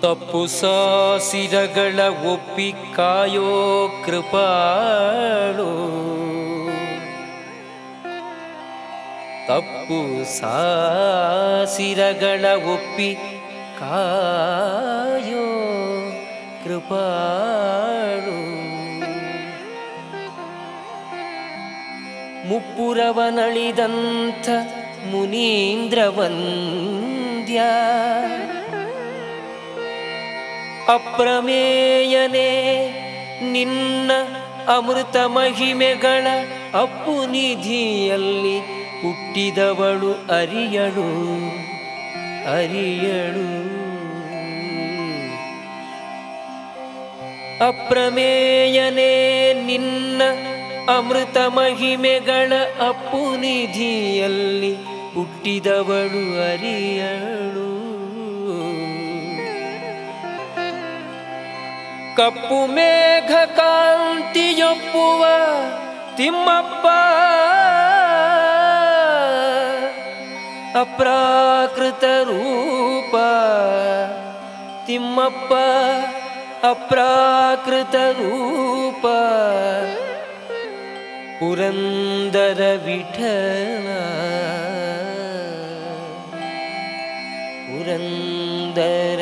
ತಪ್ಪು ಸಾಸಿರಗಳ ಒಪ್ಪಿ ಕಾಯೋ ಕೃಪಾಳು ತಪ್ಪು ಸಾಸಿರಗಳ ಒಪ್ಪಿ ಕಾಯೋ ಕೃಪಾಳು ಮುಪ್ಪುರವನಳಿದಂಥ ಮುನೀಂದ್ರ ವಂದ್ಯ ಅಪ್ರಮೇಯನೇ ನಿನ್ನ ಅಮೃತ ಮಹಿಮೆಗಳ ಅಪ್ಪು ನಿಧಿಯಲ್ಲಿ ಹುಟ್ಟಿದವಳು ಅರಿಯಳು ಅರಿಯಳು ಅಪ್ರಮೇಯನೇ ನಿನ್ನ ಅಮೃತ ಮಹಿಮೆಗಳ ಅಪ್ಪು ನಿಧಿಯಲ್ಲಿ ಹುಟ್ಟಿದವಳು ಅರಿಯಳು ಕಪ್ಪು ಮೇಘ ಕಾಂತಿಯೊಪ್ಪುವ ತಿಮ್ಮಪ್ಪ ಅಪ್ರಾಕೃತ ರೂಪ ತಿಮ್ಮಪ್ಪ ಅಪ್ರಾಕೃತ ರೂಪ ಪುರಂದರ ವಿಠಲ ಪುರಂದರ